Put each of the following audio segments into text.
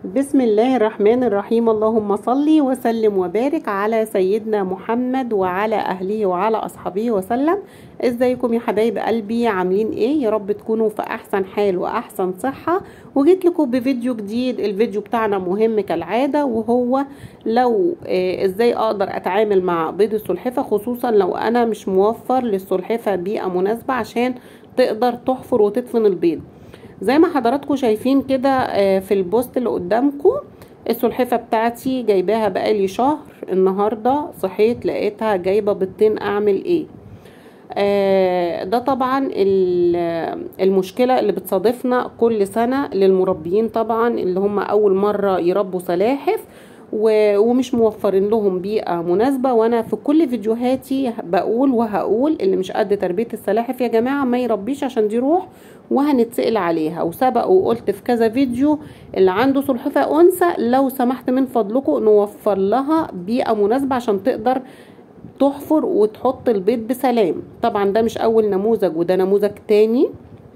بسم الله الرحمن الرحيم اللهم صل وسلم وبارك على سيدنا محمد وعلى اهله وعلى اصحابه وسلم ازيكم يا حبايب قلبي عاملين ايه يا رب تكونوا في احسن حال واحسن صحة وجيت لكم بفيديو جديد الفيديو بتاعنا مهم كالعادة وهو لو آه ازاي اقدر اتعامل مع بيض السلحفة خصوصا لو انا مش موفر للسلحفة بيئة مناسبة عشان تقدر تحفر وتدفن البيض زي ما حضراتكم شايفين كده في البوست اللي قدامكم السلحفة بتاعتي جايباها بقالي شهر النهاردة صحيت لقيتها جايبة بيضتين اعمل ايه آه ده طبعا المشكلة اللي بتصادفنا كل سنة للمربيين طبعا اللي هم اول مرة يربوا سلاحف ومش موفرين لهم بيئة مناسبة وانا في كل فيديوهاتي بقول وهقول اللي مش قد تربية السلاحف يا جماعة ما يربيش عشان دي روح وهنتسأل عليها وسبق وقلت في كذا فيديو اللي عنده سلحفة انثى لو سمحت من فضلكم نوفر لها بيئة مناسبة عشان تقدر تحفر وتحط البيض بسلام طبعا ده مش اول نموذج وده نموذج تاني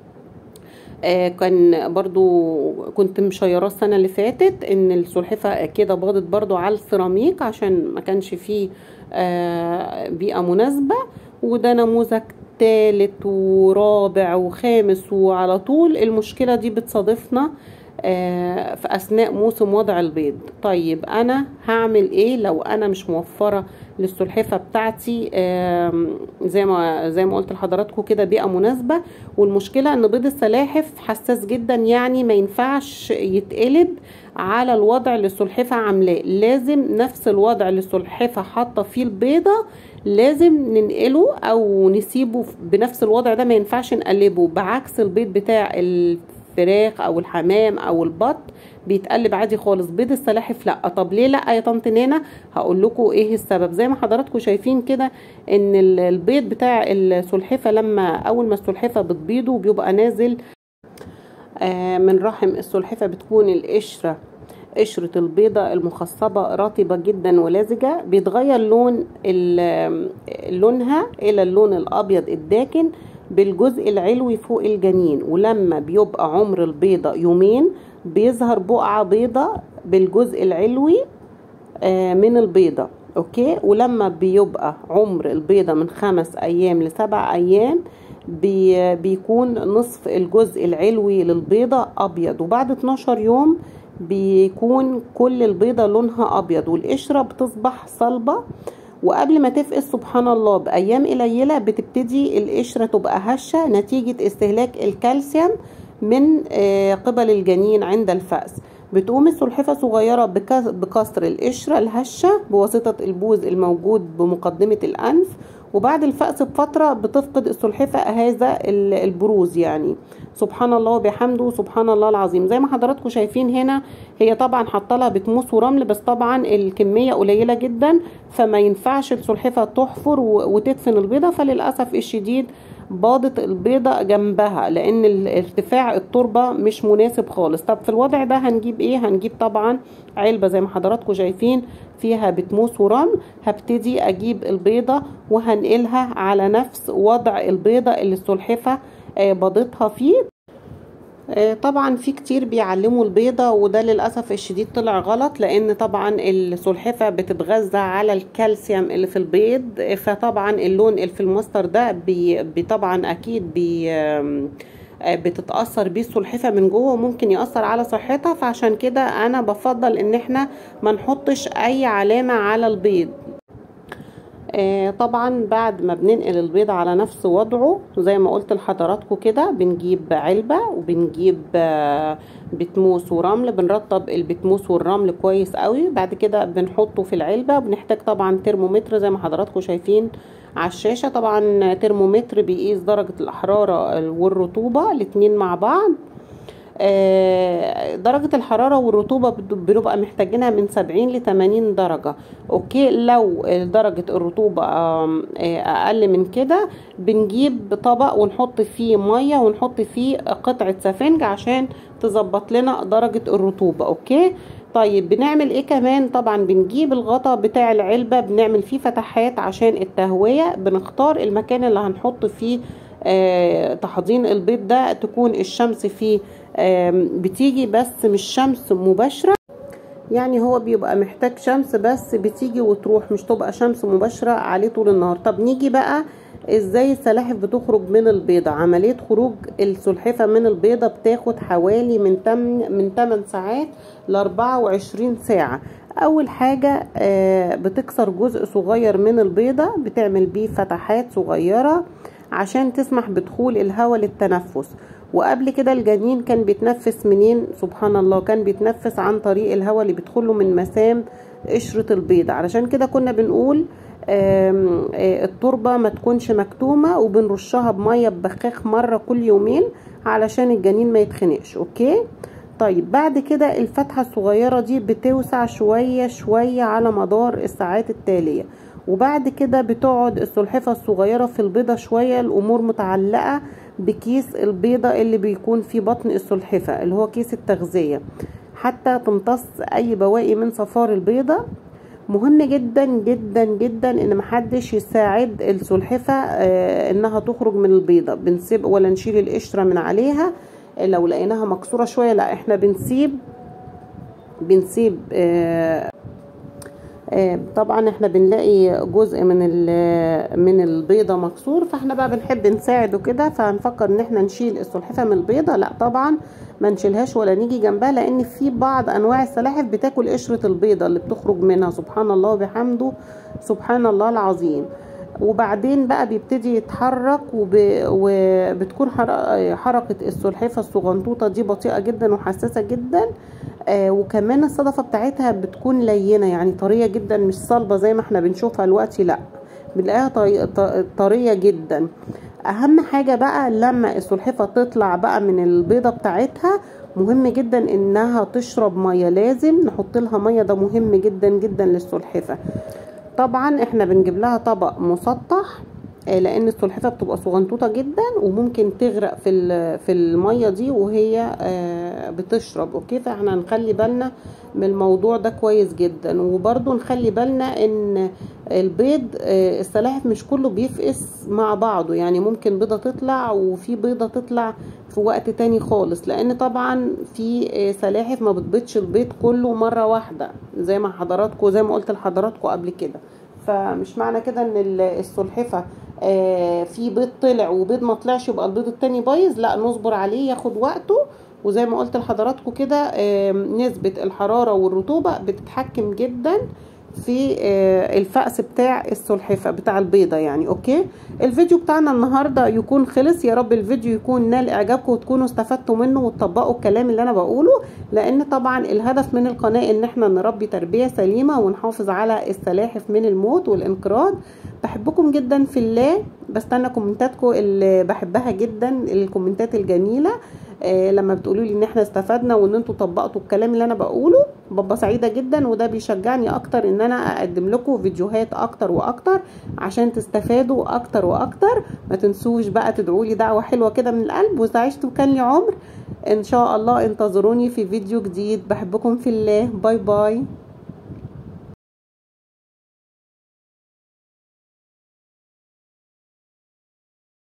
آه كان برضو كنت مشيراه السنه اللي فاتت ان السلحفه كده باضت برضو على السيراميك عشان ما كانش فيه آه بيئه مناسبه وده نموذج تالت ورابع وخامس وعلى طول المشكله دي بتصادفنا آه في اثناء موسم وضع البيض طيب انا هعمل ايه لو انا مش موفره للسلحفه بتاعتي زي ما زي ما قلت لحضراتكم كده بيئه مناسبه والمشكله ان بيض السلاحف حساس جدا يعني ما ينفعش يتقلب على الوضع اللي السلحفه عاملاه لازم نفس الوضع اللي السلحفه حاطه فيه البيضه لازم ننقله او نسيبه بنفس الوضع ده ما ينفعش نقلبه بعكس البيض بتاع الفراخ او الحمام او البط بيتقلب عادي خالص بيض السلاحف لا طب ليه لا يا طنط نانا هقول لكم ايه السبب زي ما حضراتكم شايفين كده ان البيض بتاع السلحفه لما اول ما السلحفه بتبيضه بيبقى نازل آه من رحم السلحفه بتكون القشره قشرة البيضة المخصبة رطبة جدا ولزجة بيتغير لون لونها إلى اللون الأبيض الداكن بالجزء العلوي فوق الجنين ولما بيبقى عمر البيضة يومين بيظهر بقعة بيضة بالجزء العلوي من البيضة اوكي ولما بيبقى عمر البيضة من خمس ايام لسبع ايام بي بيكون نصف الجزء العلوي للبيضة ابيض وبعد 12 يوم بيكون كل البيضة لونها ابيض والقشرة بتصبح صلبة وقبل ما تفقس سبحان الله بايام قليله بتبتدي القشره تبقى هشه نتيجه استهلاك الكالسيوم من قبل الجنين عند الفأس بتقوم السلحفة صغيرة بكسر القشرة الهشة بواسطة البوز الموجود بمقدمة الأنف وبعد الفأس بفترة بتفقد السلحفة هذا البروز يعني سبحان الله وبحمده سبحان الله العظيم زي ما حضراتكم شايفين هنا هي طبعا حاطه لها بتموس ورمل بس طبعا الكمية قليلة جدا فما ينفعش السلحفة تحفر وتدفن البيضة فللأسف الشديد باضت البيضة جنبها لان ارتفاع التربة مش مناسب خالص طب في الوضع ده هنجيب ايه هنجيب طبعا علبة زي ما حضراتكم شايفين فيها بتموس ورمل هبتدي اجيب البيضة وهنقلها على نفس وضع البيضة اللي السلحفة باضتها فيه طبعا في كتير بيعلموا البيضة وده للأسف الشديد طلع غلط لأن طبعا السلحفة بتتغذى على الكالسيوم اللي في البيض فطبعا اللون اللي في الماستر ده بي بي طبعا أكيد بي بتتأثر بيه السلحفة من جوه وممكن يأثر على صحتها فعشان كده أنا بفضل إن احنا ما نحطش أي علامة على البيض آه طبعا بعد ما بننقل البيض على نفس وضعه زي ما قلت لحضراتكم كده بنجيب علبة وبنجيب آه بتموس ورمل بنرطب البتموس والرمل كويس قوي بعد كده بنحطه في العلبة بنحتاج طبعا ترمومتر زي ما حضراتكم شايفين على الشاشة طبعا ترمومتر بيقيس درجة الحرارة والرطوبة الاتنين مع بعض درجة الحرارة والرطوبة بنبقى محتاجينها من سبعين لتمانين درجة اوكي لو درجة الرطوبة اقل من كده بنجيب طبق ونحط فيه مية ونحط فيه قطعة سفنج عشان تظبط لنا درجة الرطوبة اوكي طيب بنعمل ايه كمان طبعا بنجيب الغطا بتاع العلبة بنعمل فيه فتحات عشان التهوية بنختار المكان اللي هنحط فيه آه تحضين البيض ده تكون الشمس فيه بتيجي بس مش شمس مباشرة يعني هو بيبقى محتاج شمس بس بتيجي وتروح مش تبقى شمس مباشرة عليه طول النهار طب نيجي بقى ازاي السلاحف بتخرج من البيضة عملية خروج السلحفة من البيضة بتاخد حوالي من 8 من 8 ساعات ل 24 ساعة اول حاجة بتكسر جزء صغير من البيضة بتعمل بيه فتحات صغيرة عشان تسمح بدخول الهواء للتنفس وقبل كده الجنين كان بيتنفس منين سبحان الله كان بيتنفس عن طريق الهواء اللي بيدخله من مسام قشرة البيضة علشان كده كنا بنقول التربة ما تكونش مكتومة وبنرشها بمية ببخاخ مرة كل يومين علشان الجنين ما يتخنقش اوكي طيب بعد كده الفتحة الصغيرة دي بتوسع شوية شوية على مدار الساعات التالية وبعد كده بتقعد السلحفة الصغيرة في البيضة شوية الأمور متعلقة بكيس البيضة اللي بيكون في بطن السلحفة اللي هو كيس التغذية حتى تمتص أي بواقي من صفار البيضة مهم جدا جدا جدا ان محدش يساعد السلحفة آه انها تخرج من البيضة بنسيب ولا نشيل القشرة من عليها لو لقيناها مكسورة شوية لا احنا بنسيب بنسيب آه طبعا احنا بنلاقي جزء من من البيضه مكسور فاحنا بقى بنحب نساعد وكده فهنفكر ان احنا نشيل السلحفه من البيضه لا طبعا ما نشيلهاش ولا نيجي جنبها لان في بعض انواع السلاحف بتاكل قشره البيضه اللي بتخرج منها سبحان الله وبحمده سبحان الله العظيم وبعدين بقى بيبتدي يتحرك وب... وبتكون حركة السلحفة الصغنطوطة دي بطيئة جدا وحساسة جدا آه وكمان الصدفة بتاعتها بتكون لينة يعني طرية جدا مش صلبة زي ما احنا بنشوفها دلوقتي لا بنلاقيها طري... طرية جدا اهم حاجة بقى لما السلحفة تطلع بقى من البيضة بتاعتها مهم جدا انها تشرب مية لازم نحط لها مية ده مهم جدا جدا للسلحفة طبعا احنا بنجيب لها طبق مسطح لان السلحفه بتبقى صغنطوطه جدا وممكن تغرق في في الميه دي وهي بتشرب اوكي فاحنا نخلي بالنا من الموضوع ده كويس جدا وبرده نخلي بالنا ان البيض السلاحف مش كله بيفقس مع بعضه يعني ممكن بيضه تطلع وفي بيضه تطلع في وقت تاني خالص لان طبعا في سلاحف ما بتبيضش البيض كله مره واحده زي ما حضراتكم زي ما قلت لحضراتكم قبل كده فمش معنى كده ان السلحفه آه في بيض طلع وبيض ما طلعش يبقى البيض التاني بايظ لا نصبر عليه ياخد وقته وزي ما قلت لحضراتكم كده آه نسبة الحرارة والرطوبة بتتحكم جدا في آه الفأس بتاع السلحفة بتاع البيضة يعني اوكي الفيديو بتاعنا النهاردة يكون خلص يا رب الفيديو يكون نال اعجابكم وتكونوا استفدتوا منه وتطبقوا الكلام اللي انا بقوله لان طبعا الهدف من القناة ان احنا نربي تربية سليمة ونحافظ على السلاحف من الموت والانقراض بحبكم جدا في الله بستنى كومنتاتكم اللي بحبها جدا الكومنتات الجميلة آه لما بتقولوا لي ان احنا استفدنا وان انتوا طبقتوا الكلام اللي انا بقوله ببقى سعيده جدا وده بيشجعني اكتر ان انا اقدم لكم فيديوهات اكتر واكتر عشان تستفادوا اكتر واكتر ما تنسوش بقى تدعوا لي دعوه حلوه كده من القلب واذا عشت وكان لي عمر ان شاء الله انتظروني في فيديو جديد بحبكم في الله باي باي